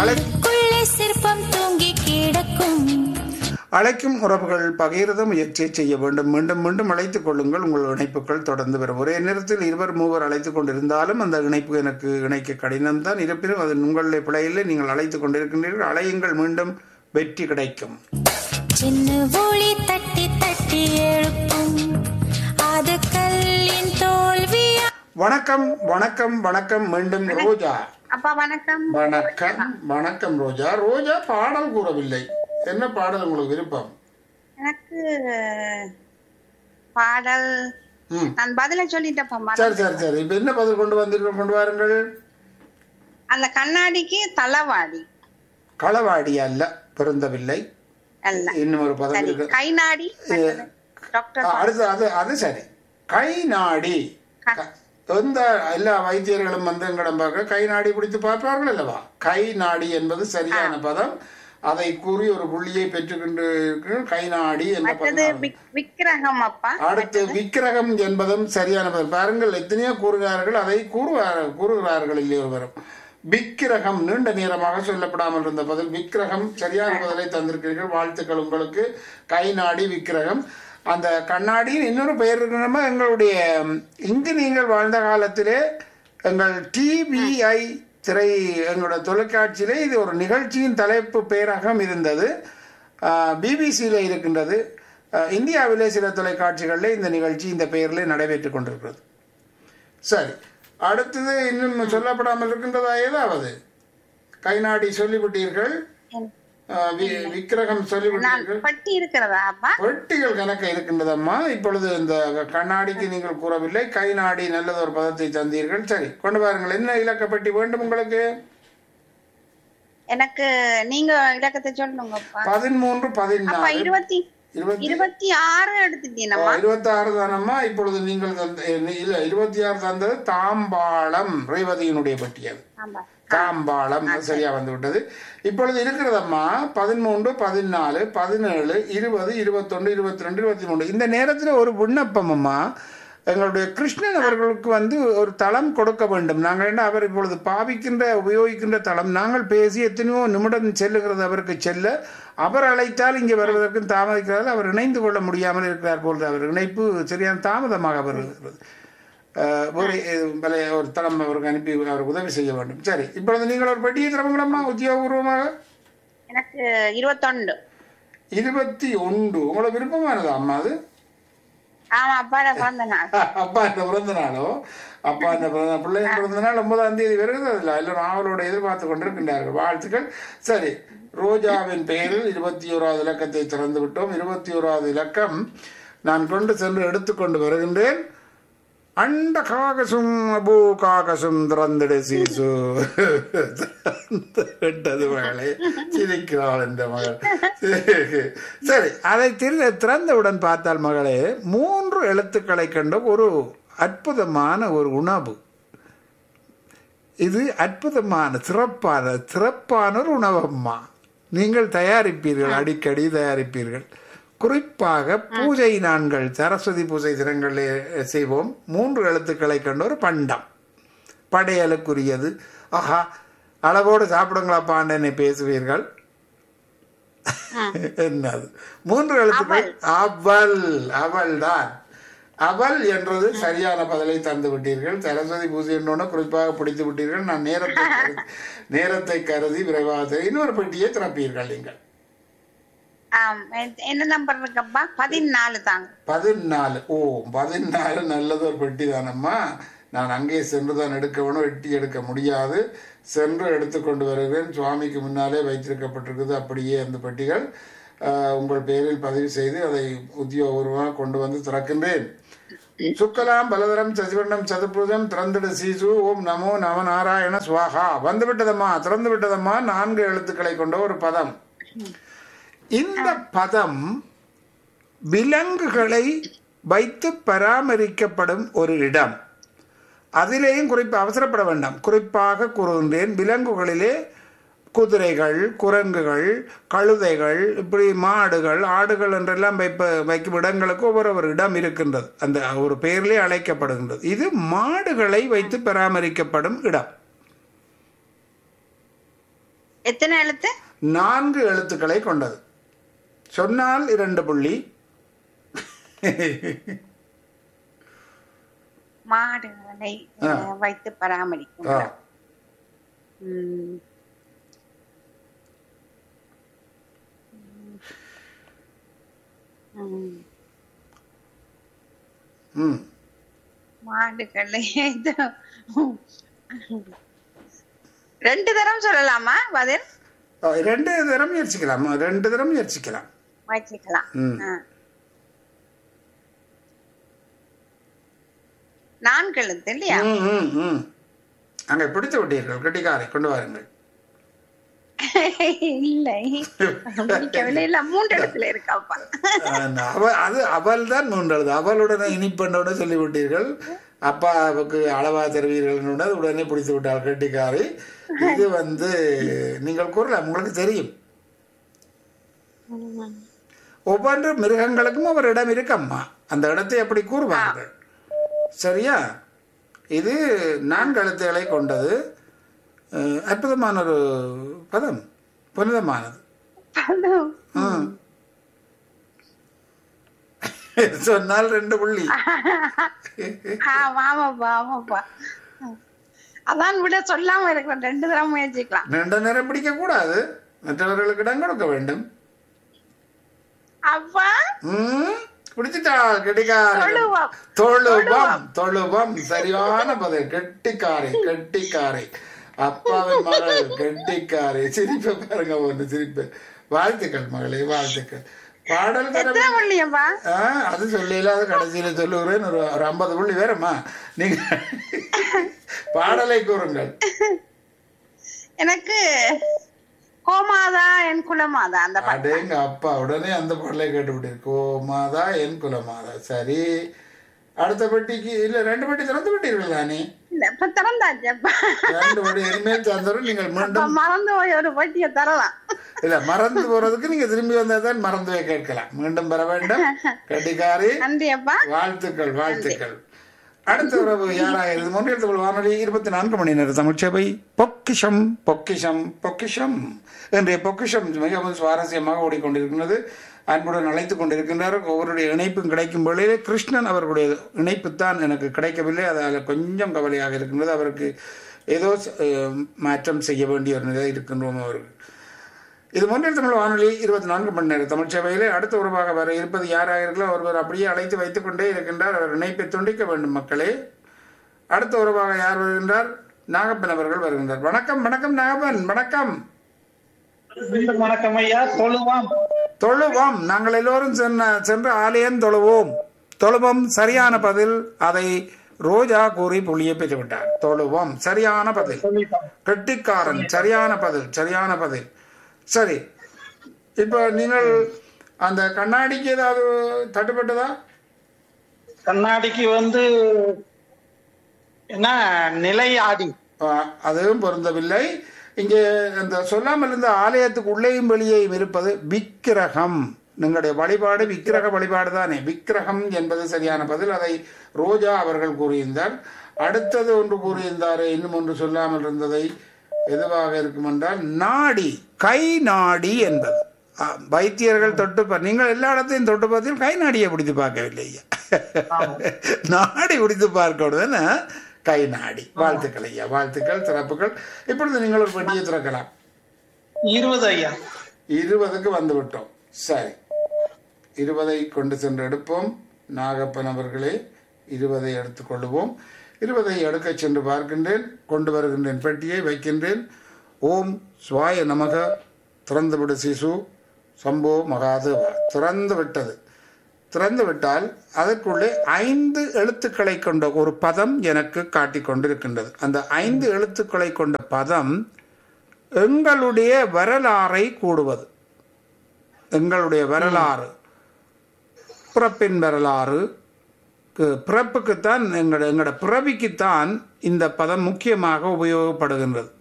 மனதுக்குள்ளே சிற்பம் தூங்கி கிடக்கும் அழைக்கும் உறவுகள் பகிர்ந்த முயற்சியை செய்ய வேண்டும் மீண்டும் மீண்டும் அழைத்துக் கொள்ளுங்கள் உங்கள் இணைப்புகள் தொடர்ந்து வரும் ஒரே நேரத்தில் இருவர் மூவர் அழைத்துக் கொண்டிருந்தாலும் அந்த இணைப்பு எனக்கு இணைக்க கடினம்தான் இருப்பினும் அது உங்களுடைய பிழையிலே நீங்கள் அழைத்துக் கொண்டிருக்கின்றீர்கள் அலையுங்கள் மீண்டும் வெற்றி கிடைக்கும் சின்ன ஒளி தட்டி தட்டி எழுப்பும் அது கல்லின் தோல்வியா வணக்கம் வணக்கம் வணக்கம் மீண்டும் ரோஜா அப்பா வணக்கம் வணக்கம் வணக்கம் ரோஜா ரோஜா பாடல் கூறவில்லை என்ன பாடல் உங்களுக்கு விருப்பம் எனக்கு பாடல் ம் நான் பதில சொல்லிட்டேன்ப்பா சரி சரி சரி இப்ப என்ன பதில் கொண்டு வந்தீர்கள் கொண்டு வாருங்கள் அந்த கண்ணாடிக்கு தலைவாடி களவாடி அல்ல பிறந்தவில்லை அல்ல இன்னும் ஒரு பதம் சரி இருக்கு கை நாடி மற்றது. டாக்டர் ஆ, அடுத்து அது அது சரி கை நாடி க- எந்த எல்லா வைத்தியர்களும் வந்து எங்களிடம் பார்க்க கை நாடி பிடித்து பார்ப்பார்கள் அல்லவா கை நாடி என்பது சரியான பதம் அதை கூறி ஒரு புள்ளியை பெற்றுக்கொண்டு இருக்கிற கை நாடி என்ற மற்றது பதம் விக்- விக்கிரகம் அப்பா அடுத்து விக்கிரகம் என்பதும் சரியான பதம் பாருங்கள் எத்தனையோ கூறுகிறார்கள் அதை கூறுவார் கூறுகிறார்கள் இல்லையோ வரும் விக்கிரகம் நீண்ட நேரமாக சொல்லப்படாமல் இருந்த பதில் விக்கிரகம் சரியான பதிலை தந்திருக்கிறீர்கள் வாழ்த்துக்கள் உங்களுக்கு கை நாடி விக்கிரகம் அந்த கண்ணாடியின் இன்னொரு பெயர் இருக்கணுமா எங்களுடைய ம், இங்கு நீங்கள் வாழ்ந்த காலத்திலே எங்கள் டிவிஐ திரை எங்களோட தொலைக்காட்சியிலே இது ஒரு நிகழ்ச்சியின் தலைப்பு பெயராகவும் இருந்தது பிபிசியில் இருக்கின்றது அஹ், இந்தியாவிலே சில தொலைக்காட்சிகளில் இந்த நிகழ்ச்சி இந்த பெயரில் நடைபெற்றுக் கொண்டிருக்கிறது சரி அடுத்தது இன்னும் சொல்லப்படாமல் இருக்கின்றதா ஏதாவது கைநாடி சொல்லிவிட்டீர்கள் அஹ், வி- விக்கிரகம் நான் சொல்லிவிட்டீர்கள் பட்டி இருக்கிறதா அப்பா வெட்டிகள் கணக்கு இருக்கின்றதம்மா இப்பொழுது இந்த கண்ணாடிக்கு நீங்கள் கூறவில்லை கை நாடி நல்லது ஒரு பதத்தை தந்தீர்கள் சரி கொண்டு வாருங்கள் என்ன இலக்கப்பட்டி வேண்டும் உங்களுக்கு எனக்கு நீங்க இலக்கத்தை சொல்லுங்க அப்பா பதிமூன்று அப்பா பதினாலு இருபத்தி இருபத்தி இருபத்தி ஆறு எடுத்துட்டீங்கம்மா இருபத்தி ஆறு தானம்மா இப்பொழுது நீங்கள் தந்த இல்ல இருபத்தி ஆறு தந்தது தாம்பாளம் ரேவதியினுடைய பட்டியல் ஆமா தாம்பாளம் அது சரியா வந்து விட்டது இப்பொழுது இருக்கிறதம்மா பதிமூன்று பதினாலு பதினேழு இருபது இருபத்தொன்று இருபத்தி ரெண்டு இருபத்தி மூணு இந்த நேரத்தில் ஒரு விண்ணப்பம் அம்மா எங்களுடைய கிருஷ்ணன் அவர்களுக்கு வந்து ஒரு தளம் கொடுக்க வேண்டும் நாங்கள் என்ன அவர் இப்பொழுது பாவிக்கின்ற உபயோகிக்கின்ற தளம் நாங்கள் பேசி எத்தனையோ நிமிடம் செல்லுகிறது அவருக்கு செல்ல அவர் அழைத்தால் இங்கே வருவதற்கு தாமதிக்கிறார் அவர் இணைந்து கொள்ள முடியாமல் இருக்கிறார் போல் அவர் இணைப்பு சரியான தாமதமாக வருகிறது அஹ், ஒரு அஹ், வலை ஒரு தளம் அவருக்கு அனுப்பி அவருக்கு உதவி செய்ய வேண்டும் சரி இப்பொழுது நீங்கள் ஒரு பெட்டியை திறமுங்களம்மா உத்தியோகபூர்வமாக எனக்கு இருபத்தொண்டு இருபத்தி ஒன்று உங்களுக்கு விருப்பமானதா அம்மா அது ஆமா அப்பாட பிறந்த நாள் அப்பா இந்த பிறந்த நாளோ அப்பா இந்த பிறந்த பிள்ளை பிறந்த நாள் ஒன்பதாம் தேதி வருகிறது அதில் எல்லாரும் ஆவலோட எதிர்பார்த்து கொண்டிருக்கின்றார்கள் வாழ்த்துக்கள் சரி ரோஜாவின் பெயரில் இருபத்தி ஓராவது இலக்கத்தை திறந்து விட்டோம் இருபத்தி ஓராவது இலக்கம் நான் கொண்டு சென்று எடுத்துக்கொண்டு வருகின்றேன் அண்ட காகசும் அபு காகசும் திறந்திடு சீசு விட்டது மகளே சிரிக்கிறாள் என்ற மகள் சரி அதை திரு திறந்தவுடன் பார்த்தால் மகளே மூன்று எழுத்துக்களை கண்ட ஒரு அற்புதமான ஒரு உணவு இது அற்புதமான சிறப்பான சிறப்பான ஒரு உணவம்மா நீங்கள் தயாரிப்பீர்கள் அடிக்கடி தயாரிப்பீர்கள் குறிப்பாக பூஜை நாட்கள் சரஸ்வதி பூஜை தினங்களில் செய்வோம் மூன்று எழுத்துக்களை கொண்ட ஒரு பண்டம் படையலுக்குரியது ஆஹா அளவோடு சாப்பிடுங்களாப்பான்னு என்னை பேசுவீர்கள் என்னது மூன்று எழுத்துக்கள் அவள் அவள் தான் அவள் என்றது சரியான பதிலை தந்து விட்டீர்கள் சரஸ்வதி பூஜை என்னோட குறிப்பாக பிடித்து விட்டீர்கள் நான் நேரத்தை கருதி- நேரத்தை கருதி விரைவாக செய்- இன்னொரு பெட்டியை திறப்பீர்கள் நீங்கள் ஆம், எ- என்ன நம்பர் இருக்குப்பா பதினாலு தாங்க பதினாலு ஓ பதினாலு நல்லது ஒரு பெட்டி தானம்மா நான் அங்கே சென்று தான் எடுக்க வேணும் எட்டி எடுக்க முடியாது சென்று எடுத்துக்கொண்டு வருகிறேன் சுவாமிக்கு முன்னாலே வைத்திருக்கப்பட்டிருக்குது அப்படியே அந்த பெட்டிகள் ஆஹ், உங்கள் பெயரில் பதிவு செய்து அதை உத்தியோகபூர்வமாக கொண்டு வந்து திறக்கின்றேன் சுக்கலாம் பலதரம் சசிவண்டம் சதுர்புஜம் திறந்திடு சீசு ஓம் நமோ நம நாராயண சுவாகா வந்து விட்டதம்மா திறந்து விட்டதம்மா நான்கு எழுத்துக்களை கொண்ட ஒரு பதம் இந்த பதம் விலங்குகளை வைத்து பராமரிக்கப்படும் ஒரு இடம் அதிலேயும் குறிப்பு அவசரப்பட வேண்டாம் குறிப்பாக கூறுகின்றேன் விலங்குகளிலே குதிரைகள் குரங்குகள் கழுதைகள் இப்படி மாடுகள் ஆடுகள் என்றெல்லாம் வைப்ப வைக்கும் இடங்களுக்கு ஒவ்வொரு ஒரு இடம் இருக்கின்றது அந்த ஒரு பெயரிலே அழைக்கப்படுகின்றது இது மாடுகளை வைத்து பராமரிக்கப்படும் இடம் எத்தனை எழுத்து நான்கு எழுத்துக்களை கொண்டது சொன்னால் இரண்டு புள்ளி மாடுகளை ஆ. அஹ், வைத்து பராமரிக்கும் ஆ, ம். ம். ம் மாடுகளை இது ரெண்டு தரம் சொல்லலாமா பதில் ஆ, ரெண்டு தரம் முயற்சிக்கலாம் ரெண்டு தரம் முயற்சிக்கலாம் வச்சுக்கலாம் ம். ஆ. நான்கு எழுத்து இல்லையா ம், ம், ம். அங்கே பிடித்து விட்டீர்கள் கட்டிக்காரை கொண்டு வாருங்கள் இல்லை பிடிக்கவில்லை இல்ல மூன்று இடத்துல இருக்காப்பா அந்த அவ அது அவள் தான் மூன்றது அவளுடனே இனிப்பெண்ணோட சொல்லிவிட்டீர்கள் அப்பாவுக்கு அளவா தருவீர்கள் உடனே பிடித்து விட்டாள் கட்டிக்காரி இது வந்து நீங்கள் கூறலாம் உங்களுக்கு தெரியும் ஒவ்வொரு மிருகங்களுக்கும் ஒரு இடம் இருக்கம்மா அந்த இடத்தை அப்படி கூறுவார்கள் சரியா இது நான்கு எழுத்துக்களை கொண்டது அஹ், அற்புதமான ஒரு பதம் புனிதமானது ம். சொன்னால் ரெண்டு புள்ளி ஆமா, ஆமாப்பா ஆமாப்பா அதான் விட சொல்லாம இருக்கிறேன் ரெண்டு தரம் முயற்சிக்கலாம் நீண்ட நேரம் பிடிக்க கூடாது மற்றவர்களுக்கு இடம் கொடுக்க வேண்டும் அப்பா ம், பிடிச்சிட்டா கெட்டிக்காரி தொழுவம். தொழுவம் தொழுவம் சரியான பதில் கெட்டிக்காரி கெட்டிக்காரி அப்பாவின் மகள் கெட்டிக்காரி சிரிப்பை பாருங்க ஒன்று சிரிப்பு வாழ்த்துக்கள் மகளே வாழ்த்துக்கள் பாடல் தர எத்தனை புள்ளியப்பா ஆ, அது சொல்லல அது கடைசியில சொல்லுகிறேன் ஒரு ஒரு ஐம்பது புள்ளி வேறம்மா நீங்க பாடலை கூறுங்கள் எனக்கு கோமாதா என் குலமாதா அந்த பாட்டு அடேங்க அப்பா உடனே அந்த பாடலை கேட்டுவிட்டு கோமாதா என் குலமாதா சரி அடுத்த பெட்டிக்கு இல்ல ரெண்டு பெட்டி திறந்து விட்டீர்கள் தானே இல்ல இப்ப திறந்தாச்சப்பா ரெண்டு பெட்டி இனிமேல் தந்தரும் நீங்கள் அப்ப மீண்டும் மறந்து போய் ஒரு வட்டியை தரலாம் இல்ல மறந்து போறதுக்கு நீங்க திரும்பி வந்தாதான் மறந்து போய் கேட்கலாம் மீண்டும் பெற வேண்டும் கட்டிக்காரி நன்றி அப்பா வாழ்த்துக்கள் வாழ்த்துக்கள் அடுத்த உறவு யாராக இது மூன்றில் தமிழ் வானொலி இருபத்தி நான்கு மணி நேர தமிழ்ச்சபை பொக்கிஷம் பொக்கிஷம் பொக்கிஷம் இன்றைய பொக்கிஷம் மிகவும் சுவாரஸ்யமாக ஓடிக்கொண்டிருக்கிறது அன்புடன் அழைத்துக் கொண்டிருக்கின்றார் ஒவ்வொருடைய இணைப்பும் கிடைக்கும் பொழுதே கிருஷ்ணன் அவர்களுடைய இணைப்பு தான் எனக்கு கிடைக்கவில்லை அதால் கொஞ்சம் கவலையாக இருக்கின்றது அவருக்கு ஏதோ அஹ், மாற்றம் செய்ய வேண்டிய ஒரு நிலை இருக்கின்றோம் அவருக்கு இது மூன்றில் தமிழ் வானொலி இருபத்தி நான்கு மணி நேரம் தமிழ் சேவையிலே அடுத்த உறவாக வர இருப்பது யாராக இருக்கலாம் ஒருவர் அப்படியே அழைத்து வைத்துக் கொண்டே இருக்கின்றார் அவர் இணைப்பை துண்டிக்க வேண்டும் மக்களே அடுத்த உறவாக யார் வருகின்றார் நாகப்பன் அவர்கள் வருகின்றார் வணக்கம் வணக்கம் நாகப்பன் வணக்கம் மீண்டும் வணக்கம் ஐயா தொழுவாம் தொழுவோம் நாங்கள் எல்லோரும் சென்ன சென்று ஆலயம் தொழுவோம் தொழுவோம் சரியான பதில் அதை ரோஜா கூறி புள்ளியை பெற்றுவிட்டார் தொழுவோம் சரியான பதில் சொல்லிட்டோம் கெட்டிக்காரன் சரியான பதில் சரியான பதில் சரி இப்போ நீங்கள் அந்த கண்ணாடிக்கு ஏதாவது தட்டுப்பட்டதா கண்ணாடிக்கு வந்து என்ன நிலை ஆடி ஆ, அதுவும் பொருந்தவில்லை இங்கே அந்த சொல்லாமல் இருந்த ஆலயத்துக்கு உள்ளேயும் வெளியேயும் இருப்பது விக்கிரகம் உங்களுடைய வழிபாடு விக்கிரக வழிபாடு தானே விக்கிரகம் என்பது சரியான பதில் அதை ரோஜா அவர்கள் கூறியிருந்தார் அடுத்தது ஒன்று கூறியிருந்தாரே இன்னும் ஒன்று சொல்லாமல் இருந்ததை எதுவாக இருக்கும் என்றால் நாடி கை நாடி என்பது ஆ, வைத்தியர்கள் தொட்டு பா- நீங்கள் எல்லா இடத்தையும் தொட்டு பார்த்தீங்க கை நாடியை பிடித்து பார்க்கவில்லை ஐயா நாடி பிடித்து பார்க்கணும் கை நாடி வாழ்த்துக்கள் ஐயா வாழ்த்துக்கள் சிறப்புகள் இப்பொழுது நீங்கள் ஒரு பெட்டியை திறக்கலாம் இருபது ஐயா இருபதுக்கு வந்து விட்டோம் சரி இருபதை கொண்டு சென்று எடுப்போம் நாகப்பன் அவர்களே இருபதை எடுத்துக்கொள்வோம் இருபதை எடுக்கச் சென்று பார்க்கின்றேன் கொண்டு வருகின்றேன் பெட்டியை வைக்கின்றேன் ஓம் சுவாய நமக திறந்து விடு சிசு சம்போ மகாதேவா திறந்து விட்டது திறந்து விட்டால் அதற்குள்ளே ஐந்து எழுத்துக்களை கொண்ட ஒரு பதம் எனக்கு காட்டிக் கொண்டிருக்கின்றது அந்த ஐந்து எழுத்துக்களை கொண்ட பதம் எங்களுடைய வரலாறை கூடுவது எங்களுடைய வரலாறு பிறப்பின் வரலாறு கு- பிறப்புக்குத்தான் எங்களோட எங்களோட பிறவிக்குத்தான் இந்த பதம் முக்கியமாக உபயோகப்படுகின்றது